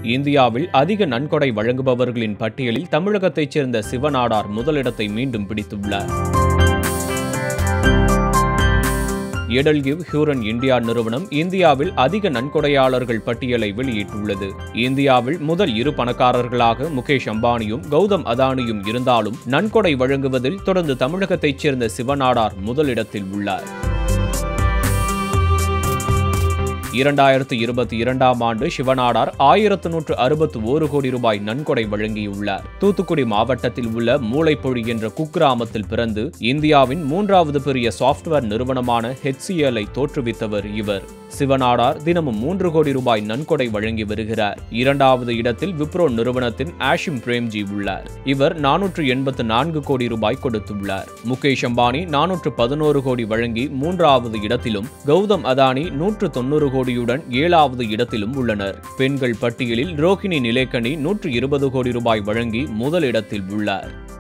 இந்தியாவில் அதிக நன்கொடை வழங்குபவர்களின் பட்டியலில் தமிழகத்தைச் சேர்ந்த சிவநாடார் முதலிடத்தை மீண்டும் பிடித்துள்ளார் எடல்கிவ் ஹியூரன் இந்தியா நிறுவனம் இந்தியாவில் அதிக நன்கொடையாளர்கள் பட்டியலை வெளியிட்டுள்ளது இந்தியாவில் முதல் இரு பணக்காரர்களாக முகேஷ் அம்பானியும் கௌதம் அதானியும் இருந்தாலும் நன்கொடை வழங்குவதில் தொடர்ந்து தமிழகத்தைச் சேர்ந்த சிவநாடார் முதலிடத்தில் உள்ளார் இரண்டாயிரத்து இருபத்தி இரண்டாம் ஆண்டு சிவநாடார் ஆயிரத்து நூற்று அறுபத்து ஒரு கோடி ரூபாய் நன்கொடை வழங்கியுள்ளார் தூத்துக்குடி மாவட்டத்தில் உள்ள மூளைப்பொழி என்ற குக்கிராமத்தில் பிறந்து இந்தியாவின் மூன்றாவது பெரிய சாப்ட்வேர் நிறுவனமான ஹெச்சிஎல் ஐ தோற்றுவித்தவர் இவர் சிவநாடார் தினமும் மூன்று கோடி ரூபாய் நன்கொடை வழங்கி வருகிறார் இரண்டாவது இடத்தில் விப்ரோ நிறுவனத்தின் ஆஷிம் பிரேம்ஜி உள்ளார் இவர் நானூற்று எண்பத்து நான்கு கோடி ரூபாய் கொடுத்துள்ளார் முகேஷ் அம்பானி நானூற்று பதினோரு கோடி வழங்கி மூன்றாவது இடத்திலும் கௌதம் அதானி நூற்று தொண்ணூறு கோடியுடன் ஏழாவது இடத்திலும் உள்ளனர் பெண்கள் பட்டியலில் ரோஹிணி நிலேக்கனி நூற்று இருபது கோடி ரூபாய் வழங்கி முதலிடத்தில் உள்ளார்